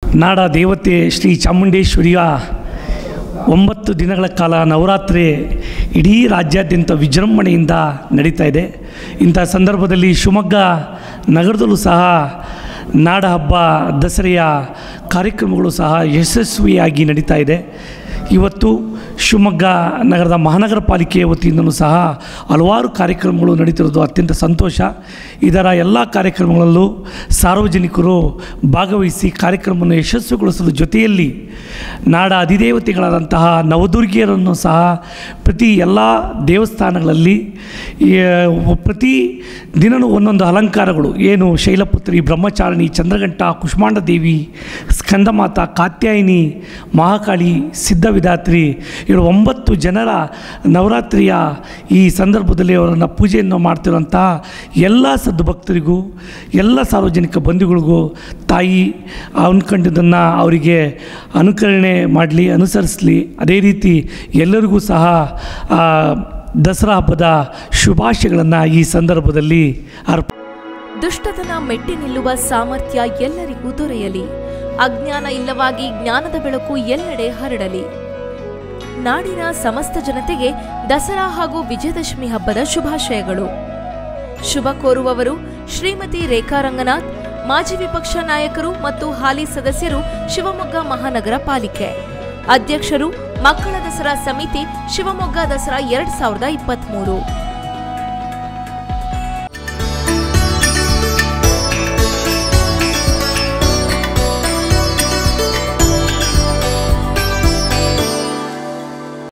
ನಾಡ ದೇವತೆ ಶ್ರೀ ಚಾಮುಂಡೇಶ್ವರಿಯ ಒಂಬತ್ತು ದಿನಗಳ ಕಾಲ ನವರಾತ್ರಿ ಇಡೀ ರಾಜ್ಯಾದ್ಯಂತ ವಿಜೃಂಭಣೆಯಿಂದ ನಡೀತಾ ಇದೆ ಇಂಥ ಸಂದರ್ಭದಲ್ಲಿ ಶಿವಮೊಗ್ಗ ನಗರದಲ್ಲೂ ಸಹ ನಾಡ ಹಬ್ಬ ದಸರೆಯ ಕಾರ್ಯಕ್ರಮಗಳು ಸಹ ಯಶಸ್ವಿಯಾಗಿ ನಡೀತಾ ಇದೆ ಇವತ್ತು ಶಿವಮೊಗ್ಗ ನಗರದ ಮಹಾನಗರ ಪಾಲಿಕೆಯ ವತಿಯಿಂದಲೂ ಸಹ ಹಲವಾರು ಕಾರ್ಯಕ್ರಮಗಳು ನಡೀತಿರೋದು ಅತ್ಯಂತ ಸಂತೋಷ ಇದರ ಎಲ್ಲ ಕಾರ್ಯಕ್ರಮಗಳಲ್ಲೂ ಸಾರ್ವಜನಿಕರು ಭಾಗವಹಿಸಿ ಕಾರ್ಯಕ್ರಮವನ್ನು ಯಶಸ್ವಿಗೊಳಿಸಲು ಜೊತೆಯಲ್ಲಿ ನಾಡ ಅಧಿದೇವತೆಗಳಾದಂತಹ ನವದುರ್ಗಿಯರನ್ನು ಸಹ ಪ್ರತಿ ಎಲ್ಲ ದೇವಸ್ಥಾನಗಳಲ್ಲಿ ಈ, ಪ್ರತಿ ದಿನವೂ ಒಂದೊಂದು ಅಲಂಕಾರಗಳು ಏನು ಶೈಲಪುತ್ರಿ ಬ್ರಹ್ಮಚಾರಿಣಿ ಚಂದ್ರಘಂಟ ಕುಷ್ಮಾಂಡ ದೇವಿ ಸ್ಕಂದಮಾತ ಕಾತ್ಯಾಯಿನಿ ಮಹಾಕಾಳಿ ಸಿದ್ಧವಿಧಾತ್ರಿ ಇವರು ಒಂಬತ್ತು ಜನರ ನವರಾತ್ರಿಯ ಈ ಸಂದರ್ಭದಲ್ಲಿ ಅವರನ್ನು ಪೂಜೆಯನ್ನು ಮಾಡ್ತಿರುವಂತಹ ಎಲ್ಲ ಸದ್ಭಕ್ತರಿಗೂ ಎಲ್ಲ ಸಾರ್ವಜನಿಕ ಬಂಧುಗಳಿಗೂ ತಾಯಿ ಅಂದ್ಕೊಂಡಿದ್ದನ್ನು ಅವರಿಗೆ ಅನುಕರಣೆ ಮಾಡಲಿ ಅನುಸರಿಸಲಿ ಅದೇ ರೀತಿ ಎಲ್ಲರಿಗೂ ಸಹ ಆ, ದಸರಾ ಹಬ್ಬದ ಶುಭಾಶಯಗಳನ್ನು ಈ ಸಂದರ್ಭದಲ್ಲಿ ಅರ್ಪ ದುಷ್ಟತನ ಮೆಟ್ಟಿ ನಿಲ್ಲುವ ಸಾಮರ್ಥ್ಯ ಎಲ್ಲರಿಗೂ ದೊರೆಯಲಿ ಅಜ್ಞಾನ ಇಲ್ಲವಾಗಿ ಜ್ಞಾನದ ಬೆಳಕು ಎಲ್ಲೆಡೆ ಹರಡಲಿ ನಾಡಿನ ಸಮಸ್ತ ಜನತೆಗೆ ದಸರಾ ಹಾಗೂ ವಿಜಯದಶಮಿ ಹಬ್ಬದ ಶುಭಾಶಯಗಳು ಶುಭ ಕೋರುವವರು ಶ್ರೀಮತಿ ರೇಖಾ ರಂಗನಾಥ್ ಮಾಜಿ ವಿಪಕ್ಷ ನಾಯಕರು ಮತ್ತು ಹಾಲಿ ಸದಸ್ಯರು ಶಿವಮೊಗ್ಗ ಮಹಾನಗರ ಪಾಲಿಕೆ ಅಧ್ಯಕ್ಷರು ಮಕ್ಕಳ ದಸರಾ ಸಮಿತಿ ಶಿವಮೊಗ್ಗ ದಸರಾ ಎರಡ್ ಸಾವಿರದ ಇಪ್ಪತ್ಮೂರು